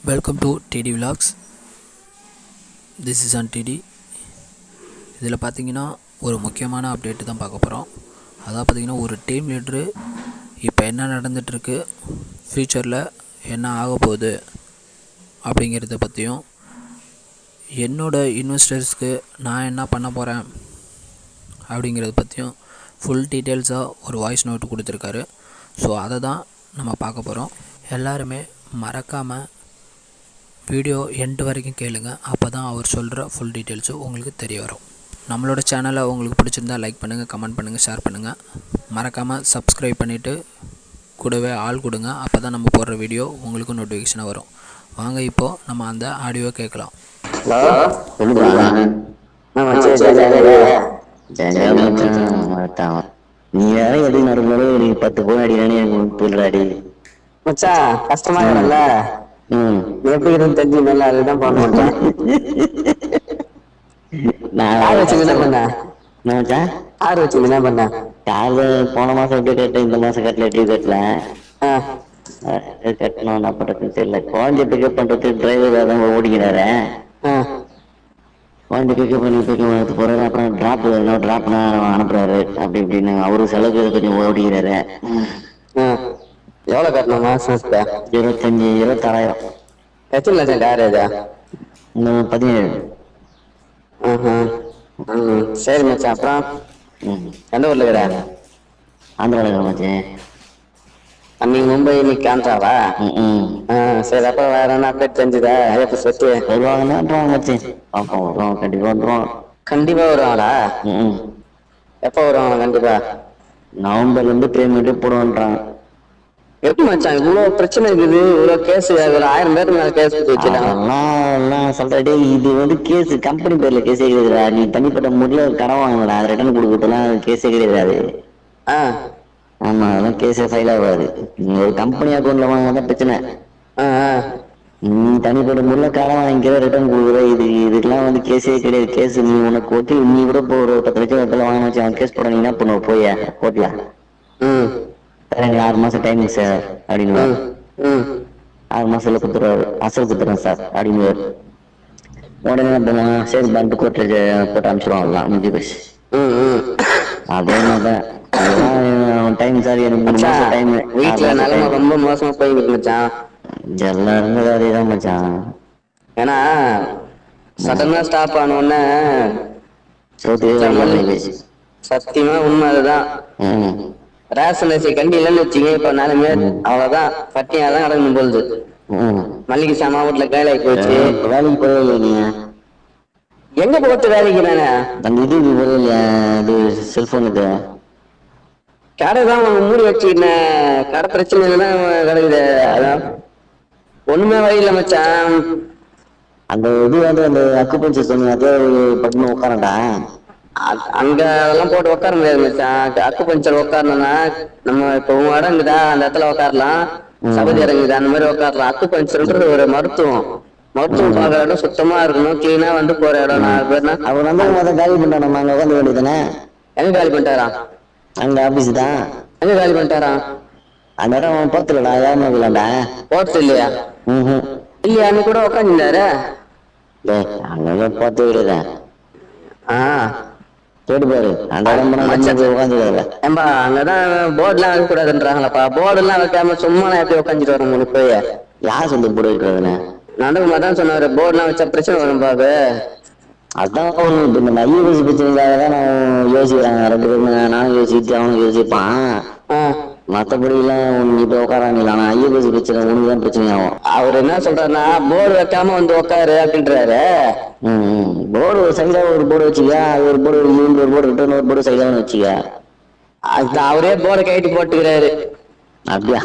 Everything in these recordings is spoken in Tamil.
Welcome to DD vlogs this is on DD இதில் பார்த்தீங்கன்னா ஒரு முக்கியமான அப்டேட்டு தான் பார்க்க போகிறோம் அதான் பார்த்தீங்கன்னா ஒரு டீம் லீட்ரு இப்போ என்ன நடந்துகிட்ருக்கு ஃப்யூச்சரில் என்ன ஆக போகுது அப்படிங்கிறத பற்றியும் என்னோடய இன்வெஸ்டர்ஸ்க்கு நான் என்ன பண்ண போகிறேன் அப்படிங்கிறத பற்றியும் ஃபுல் டீட்டெயில்ஸாக ஒரு வாய்ஸ் நோட்டு கொடுத்துருக்காரு ஸோ அதை தான் நம்ம பார்க்க போகிறோம் எல்லாருமே மறக்காமல் வீடியோ எண்டு வரைக்கும் கேளுங்க அப்போ தான் அவர் சொல்கிற ஃபுல் டீட்டெயில்ஸும் உங்களுக்கு தெரிய வரும் நம்மளோட சேனலை உங்களுக்கு பிடிச்சிருந்தா லைக் பண்ணுங்கள் கமெண்ட் பண்ணுங்கள் ஷேர் பண்ணுங்கள் மறக்காமல் சப்ஸ்கிரைப் பண்ணிவிட்டு கூடவே ஆள் கொடுங்க அப்போ தான் நம்ம போடுற வீடியோ உங்களுக்கு நோட்டிஃபிகேஷனாக வரும் வாங்க இப்போது நம்ம அந்த ஆடியோ கேட்கலாம் ஹலோ சொல்லுடா ஆமா சரி சரி சரி ஜெயா மச்சான் மச்சான் நீ வேற எது நடும்போது நீ பத்து போன் அடிக்கிறானே எனக்கு புரியலாடி மச்சான் கஷ்டமா இருக்கும்ல ம் நீ எப்படி இருக்குன்னு தெரிஞ்சுக்கணும்ல அதுதான் போன மச்சான் நான் யார் வச்சு என்ன பண்ண என்ன மச்சான் யார் வச்சு என்ன பண்ண கார்ல போன மாசம் எப்படி கட்டேன் இந்த மாசம் கட்டல எப்படி கட்டல ஆ, அஹ் கட்டணும் என்ன பண்றதுன்னு தெரியல குழந்தை பிக்கப் பண்றதுக்கு டிரைவர் தான் ஓடிக்கிறாரு ஆ, குழந்தை பிக்கப் பண்ணி பிக்கப் பண்ணி போறாரு அப்புறம் டிராப் டிராப் அனுப்புறாரு அப்படி இப்படின்னு அவரு செலவுக்கு கொஞ்சம் ஓடிக்கிறாரு ஆ. எவ்வளவு கட்டணும் மாசம் இருபத்தஞ்சு இருபத்தாறாயிரம் எத்தனை லட்சம் கார் இது இன்னும் பதினேழு ம்ஹும். ம், சரி மச்சான் அப்புறம் ம் எந்த ஊர்ல இருக்கிற ஆந்திராவில் இருக்கிற மச்சான் அன்னைக்கு மும்பை இன்னைக்கு ஆந்திராவா ம் ம் ஆ, சரி அப்ப வேற என்ன அப்டேட் தெரிஞ்சுதா எப்ப சொத்து வருவாங்கன்றாங்க மச்சான் பார்ப்போம் வருவாங்க கண்டிப்பா வந்துருவான் கண்டிப்பா வருவாங்களா ம் ம் எப்ப வருவாங்க கண்டிப்பா நவம்பர்ல இருந்து பேமெண்ட்டே போடுவான்றாங்க எப்படி மச்சான் இவ்வளவு பிரச்சனை இருக்குது இவ்வளவு கேஸ் ஒரு ஆயிரம் பேருக்கு மேல கேஸ் கொடுத்து வச்சுட்டாங்க அதெல்லாம் எல்லாம் சொல்றே இது வந்து கேஸ் கம்பெனி பேர்ல கேஸே கிடையாதுடா நீ தனிப்பட்ட முறையில் கடன் வாங்கலடா அது ரிட்டர்ன் கொடுக்கறதுலாம் கேஸே கிடையாது ஆ ஆமா அதெல்லாம் கேஸே ஃபைல் ஆகாது நீ ஒரு கம்பெனி அக்கௌண்ட்ல வாங்கினா பிரச்சனை ஆ ஆ. நீ தனிப்பட்ட முறையில் கடன் வாங்கிக்கிற ரிட்டர்ன் கொடுக்குற இது இதுக்கெல்லாம் வந்து கேஸே கிடையாது கேஸ் நீ உனக்கு ஒட்டி நீ கூட இப்போ ஒரு பத்து லட்சம் இடத்துல வாங்கினா வச்சு அவன் கேஸ் போட நீ என்ன பண்ணுவ போய் கோர்ட்ல ம் தரேன் ஆறு மாசம் டைம் சார் அப்படின்னு ம் ம் ஆறு மாசத்துல கொடுத்துருவாரு அசல் கொடுத்துறேன் சார் அப்படின்னு உடனே என்ன பண்ணுவான் சரி பேங்க் கோர்ட்டில் போட்டு அனுப்பிச்சிடுவாங்கலாம் முடிஞ்சு போச்சு ம் ம் அதே மாதிரிதான் அதெல்லாம் டைம் சார் எனக்கு மூணு மச்சான் மாசம் டைம் வீட்டுல நிலைமை ரொம்ப மோசமா போயிருக்கு மச்சான் எல்லாரும் அதே தான் மச்சான் ஏன்னா சடனா ஸ்டாப் ஆன உடனே சோத்துக்கே பண்ணி போச்சு சத்தியமா உண்மை அதுதான் ம் ரேஷன் அரிசி கண்டி இல்லைன்னு வச்சுங்க இப்ப நிலைமை அவ்வளவுதான் பட்டியா தான் நடக்கணும் போகுது ம் மல்லிகை சாமான் வீட்டுல வேலைக்கு போச்சு இப்ப வேலைக்கு போகவே நீ எங்க போட்டு வேலைக்கு நானே அந்த இது இது போகவே இல்லையா இது செல்போன் இது கடை தான் மூடி வச்சுக்கிட்டேன் கடை பிரச்சனை தான் கிடக்குது அதான் ஒண்ணுமே வழி இல்ல மச்சான் அந்த இது வந்து அந்த அக்கு பஞ்சர் சொன்னீங்க அதே பட்டுன்னு உட்காரண்டா அ- அங்க அதெல்லாம் போட்டு உட்கார முடியாது மச்சான் அக்கு பஞ்சர் உட்காரணும்னா நம்ம இப்ப உன் இடம் இருக்குதா அந்த இடத்துல உட்காரலாம் சபதி இறங்குது அந்த மாதிரி உட்காரலாம் அக்கு பஞ்சர்ன்றது ஒரு மருத்துவம் மருத்துவம் பாக்குற இடம் சுத்தமா இருக்கணும் கிளீனா வந்து போற இடம் நான் பேர்னா அவர் வந்து மொதல் காலி பண்ணிட்டோம் நம்ம அங்க உட்காந்து வேண்டியதானே எங்க காலி பண்ணிட்டாரா அங்க ஆபீஸ் தான் எங்க காலி பண்ணிட்டாரா அந்த இடம் போத்துலடா ஏமா இல்லடா போட்டு இல்லையா ம் இல்லையா அன்னைக்கு கூட உட்காந்துருந்தாரு டேய் அங்க போத்து விடுதா ஆ கேட்டு பாரு அந்த இடம் போனா நம்ம உட்காந்து ஏம்பா அங்கதான் போர்டுலாம் வைக்க கூடாதுன்றாங்களப்பா போர்டு எல்லாம் வைக்காம சும்மா நான் எப்படி உட்காந்துட்டு வரேன் உங்களுக்கு போய் யார் சொல்லி போட வைக்கிறதுன்னு நடுவுமா தான் சொன்னாரு போர்டுலாம் வச்சா பிரச்சனை வரும் பாபு அதான் ஒண்ணு இப்ப இந்த ஐஏஎஸ் பிரச்சனைக்காக தான் நான் யோசிக்கிறாங்க ரெண்டு பேருமே நானும் யோசிச்சு அவனும் யோசிப்பான் ஆ. மத்தபடி எல்லாம் நீ இப்ப உட்காராங்க ஆனா ஐஏஎஸ் பிரச்சனை உனக்கு தான் பிரச்சனை ஆகும் அவர் என்ன சொல்றாருன்னா போர்டு வைக்காம வந்து உட்காரு அப்படின்றாரு ம் போர்டு ஒரு சைடா ஒரு போர்டு வச்சுக்க அது ஒரு போர்டு இவங்க ஒரு போர்டு ரிட்டர்ன் ஒரு போர்டு சைடா வச்சுக்க அது அவரே போர்டை கைட்டு போட்டுக்கிறாரு அப்படியா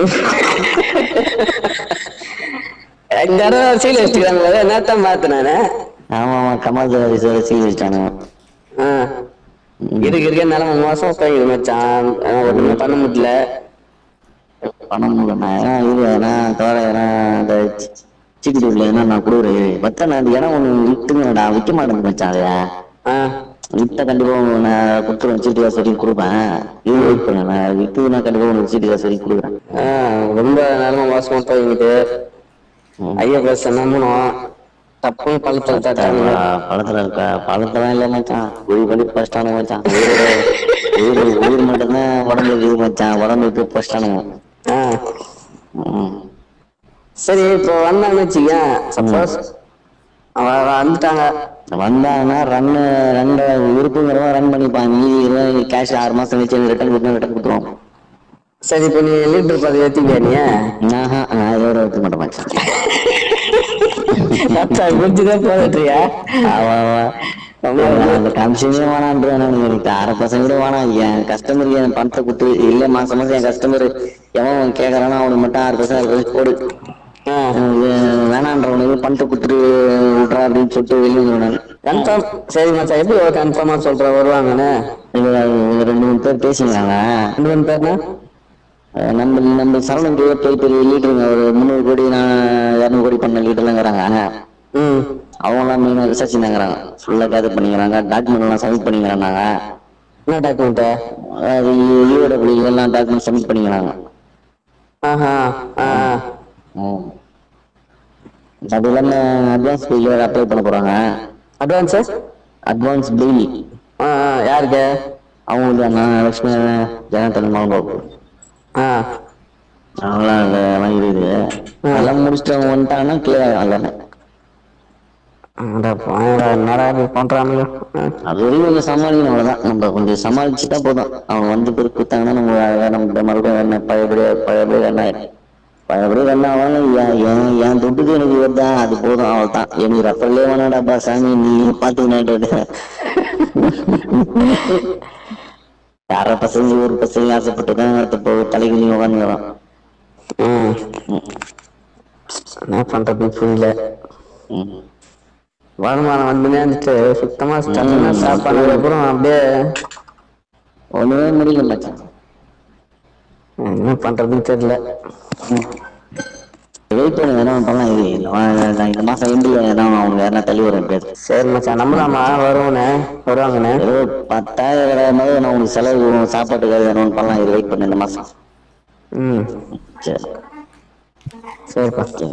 இந்த இடம் சீல் வச்சுக்கிறாங்க என்னத்தான் பார்த்தேன் நானு ஆமா ஆமா கமல் சார் சீல் வச்சிட்டானு ஆ. இருக்கு இருக்க நிலைமை மோசம் போயிடுது மச்சான் ஆனா ஒண்ணுமே பண்ண முடியல பணம் முடியல ஏன்னா இது ஏன்னா தவிர ஏன்னா அந்த சீக்கிரம் இல்லை ஏன்னா நான் கொடுக்குறேன் பத்த நான் அந்த இடம் ஒன்று விட்டுங்கடா விற்க மாட்டேங்குது மச்சான் அதை ஆ. வித்தா கண்டிப்பா உங்களுக்கு நான் கொடுத்துருவேன் சீட்டு காசு வரைக்கும் கொடுப்பேன் இது வெயிட் பண்ண நான் வித்து நான் கண்டிப்பா உங்களுக்கு சீட்டு காசு வரைக்கும் கொடுக்குறேன் ஆ, ரொம்ப நிலைமை மோசமா போயிட்டு ஐயப்ப நம்பணும் தப்புன்னு பள்ளத்துல தட்டானுங்க பழத்துல இருக்கா பழத்தெல்லாம் இல்ல மச்சான் குழி பண்ணி பஸ்டானு மச்சான் உயிரோட உயிர் உயிர் மட்டும்தான் உடம்பு இருக்குது மச்சான் உடம்பு இருக்கு பஸ்டானுங்க ஆ. சரி இப்போ வந்தான்னு வச்சுக்கேன் சப்போஸ் வந்துட்டாங்க வந்தாங்கன்னா ரன் ரன் விருப்பங்கிறவன் ரன் பண்ணிப்பான் மீதி கேஷ் ஆறு மாசம் கழிச்சு ரிட்டர்ன் கொடுத்தா ரிட்டர்ன் கொடுத்துருவோம் சரி இப்போ நீ லீட்டர் பதவி ஏத்திக்கியா நீ ஆஹா, நான் இதோட எடுத்துக்க மாட்டேன் மச்சான் மச்சான் கொஞ்சம் போதட்டுறியா ஆமா, ஆமா. அந்த கமிஷனே வேணான்றான் எனக்கு அரை பசங்க கூட வேணாம் என் கஸ்டமருக்கு என் பணத்தை கொடுத்து இல்ல மாசம் மாசம் என் கஸ்டமர் எவன் கேக்குறானோ அவனுக்கு மட்டும் ஆறு பசங்க ஆறு பசங்க போடு ஆ. எனக்கு வேணான்றவனுக்கு பணத்தை கொடுத்துட்டு விட்றா அப்படின்னு சொல்லிட்டு வெளியே வந்துடுவேன் நான். கன்ஃபார்ம் சரி மச்சான் எப்படி கன்ஃபார்மா சொல்ற வருவாங்கன்னு இவங்க இவங்க ரெண்டு மூணு பேர் பேசிக்கிறாங்க ரெண்டு மூணு பேர்னா அஹ் நம்ம நம்ம சரவணன் பெரிய பெரிய பெரிய லீடருங்க ஒரு முந்நூறு கோடி நான் இரநூறு கோடி பண்ண லீடர்லாங்கிறாங்க ம் அவங்களாம் மெயினாக ரிசர்ச் தாங்கிறாங்க ஃபுல்லாக கேதர் பண்ணிக்கிறாங்க டாக்குமெண்ட் எல்லாம் சப்மிட் பண்ணிக்கிறாங்க என்ன டாக்குமெண்ட் அது யூடபிள்யூ எல்லாம் டாக்குமெண்ட் சப்மிட் பண்ணிக்கிறாங்க ஆஹா ஆ ம். அது இல்லாமல் அட்வான்ஸ் பில் வேறு அப்ளை பண்ண போகிறாங்க அட்வான்ஸு அட்வான்ஸ் பில் ஆ ஆ, யாருக்கு அவங்களுக்கு நான் லட்சுமி ஜனத்தன் மாவு ஆ அவங்களாம் அதெல்லாம் இருக்குது அதெல்லாம் முடிச்சுட்டு அவங்க வந்துட்டாங்கன்னா கிளியர் ஆகும் எல்லாமே அட போங்கடா, என்னடா இப்படி பண்றானுங்க ஆ. அது வரைக்கும் கொஞ்சம் சமாளிக்கணும் அவ்வளோதான் நம்ம கொஞ்சம் சமாளிச்சுட்டா போதும் அவங்க வந்து பிறகு கொடுத்தாங்கன்னா நம்ம வேற நம்ம மறுபடியும் என்ன பழையபடியே பழையபடியே என்ன பழையபடியே என்ன ஆகணும் என் என் என் துட்டுக்கு எனக்கு வருதா அது போதும் அவள் தான் எனக்கு ரப்பர்லேயே வேணாடாப்பா சாமி நீ பார்த்துக்கினாட்டு யார பசங்க ஒரு பசங்க ஆசைப்பட்டு தான் இப்போ தலைக்கு நீ உட்காந்துக்கிறோம் ம். என்ன பண்றதுன்னு புரியல வருமானம் வந்துனே இருந்துட்டு சுத்தமா ஸ்டன்னா ஸ்டாப் பண்ணதுக்கு அப்புறம் அப்படியே ஒன்றுமே முடியல மச்சான் என்ன பண்றதுன்னு தெரியல வெயிட் பண்ணி என்ன பண்ணலாம் இது நான் நான் இந்த மாசம் எண்டில் என்ன அவங்க யாரா தள்ளி வரேன் பேர் சரி மச்சான் நம்பலாமா வருவோண்ணே வருவாங்கண்ணே ஏதோ பத்தாயிரம் மாதிரி நான் உனக்கு செலவு சாப்பாட்டுக்கு வேணும்னு பண்ணலாம் இது வெயிட் பண்ணு இந்த மாசம் ம் சரி சரிப்பா சரி